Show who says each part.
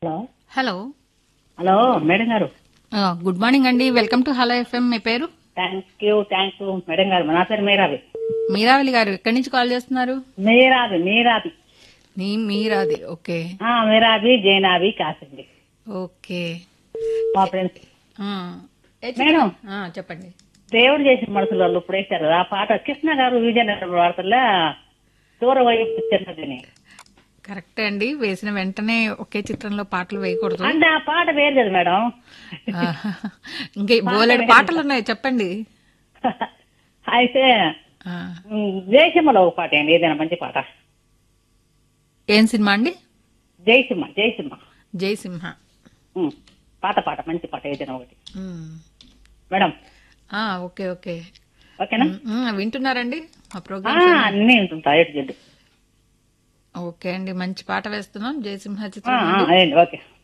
Speaker 1: Hello
Speaker 2: hello
Speaker 1: hello madam గారు
Speaker 2: ఆ, good morning అండి వెల్కమ్ టు హలో ఎఫ్ఎం మీ పేరు
Speaker 1: thank you thank you madam గారు నా పేరు మీరాది
Speaker 2: మీరావళి గారు ఎక్కడి నుంచి కాల్ చేస్తున్నారు
Speaker 1: మీరాది మీరాది
Speaker 2: నీ మీరాది ఓకే
Speaker 1: ఆ, మీరాది జైనాది కాసింది
Speaker 2: ఓకే
Speaker 1: మా ఫ్రెండ్స్
Speaker 2: ఆ, ఏ చిత్రం?
Speaker 1: మేడం.
Speaker 2: ఆ, చెప్పండి
Speaker 1: దేవుడు చేసిన మనుషులు వాళ్ళు ఇప్పుడు వేశారు ఆ పాట కృష్ణ గారు విజయనగరం వార్తల్లో దూర వైపు చిన్నదని
Speaker 2: కరెక్టే అండి వేసిన వెంటనే ఒకే చిత్రంలో పాటలు వేయకూడదు
Speaker 1: అంటే ఆ పాట వేరు కదా మేడం
Speaker 2: ఆ, ఇంకా బోలెడు పాటలు ఉన్నాయి చెప్పండి
Speaker 1: అయితే
Speaker 2: ఆ,
Speaker 1: ఉమ్, జయసింహలో ఒక పాట అండి ఏదైనా మంచి పాట
Speaker 2: ఏం సినిమా అండి
Speaker 1: జయసింహ జయసింహ
Speaker 2: జయసింహ
Speaker 1: ఉమ్, పాత పాట మంచి పాట ఏదైనా ఒకటి
Speaker 2: ఉమ్.
Speaker 1: మేడం
Speaker 2: ఆ, ఓకే ఓకే
Speaker 1: ఓకేనా
Speaker 2: ఉమ్, వింటున్నారండి మా
Speaker 1: ఆ,
Speaker 2: ప్రోగ్రామ్
Speaker 1: అన్నీ ఉంటుంటా ఎటు జడ్డు
Speaker 2: ఓకే అండి మంచి పాట వేస్తున్నాం జయసింహ
Speaker 1: ఆ,
Speaker 2: చిత్రం
Speaker 1: ఆ,
Speaker 2: నుండి.
Speaker 1: అదేండి ఓకే